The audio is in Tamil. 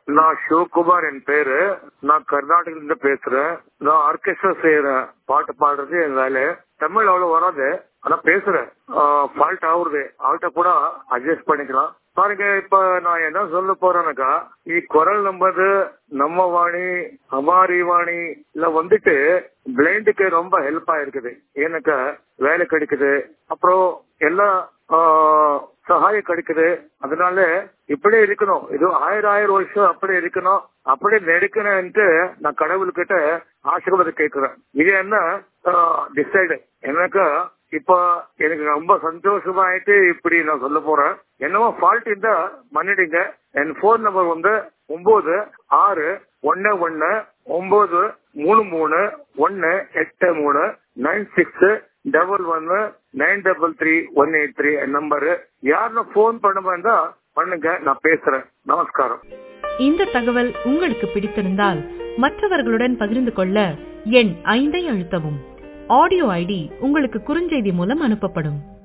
நான் சிவகுமார் என் பேரு நான் கர்நாடகில இருந்து பேசுறேன் நான் ஆர்கெஸ்ட்ரா செய்யறேன் பாட்டு பாடுறது என் வேலை தமிழ் அவ்வளவு வராது ஆனா பேசுறேன் ஃபால்ட் ஆகுறது அவர்கிட்ட கூட அட்ஜஸ்ட் பண்ணிக்கலாம் பாருங்க இப்ப நான் என்ன சொல்ல போறேன்னாக்கா ಈ குரல் நம்பது நம்ம வாணி அமாரி வாணி இல்ல வந்துட்டு பிளைண்டுக்கு ரொம்ப ஹெல்ப் ஆயிருக்குது எனக்கு வேலை கிடைக்குது அப்புறம் எல்லாம் சகாயம் கிடைக்குது அதனால இப்படியே இருக்கணும் இது ஆயிரம் ஆயிரம் வருஷம் அப்படியே இருக்கணும் அப்படியே நெடுக்கணும்ட்டு நான் கடவுள்கிட்ட ஆசீர்வாதம் கேட்கிறேன் இது என்ன டிசைடு எனக்கு இப்ப எனக்கு ரொம்ப சந்தோஷமாயிட்டு இப்படி நான் சொல்ல போறேன் என்னவோ ஃபால்ட் இருந்தா மன்னிடுங்க என் போன் நம்பர் வந்து ஒன்பது ஆறு ஒன்னு ஒன்னு ஒன்பது மூணு மூணு ஒன்னு எட்டு மூணு நைன் சிக்ஸ் டபுள் ஒன்னு nine double three one eight three number யாருன்னு போன் பண்ண வேண்டா பண்ணுங்க நான் பேசுறேன் நமஸ்காரம் இந்த தகவல் உங்களுக்கு பிடித்திருந்தால் மற்றவர்களுடன் பகிர்ந்து கொள்ள எண் ஐந்தை அழுத்தவும் ஆடியோ ஐடி உங்களுக்கு குறுஞ்செய்தி மூலம் அனுப்பப்படும்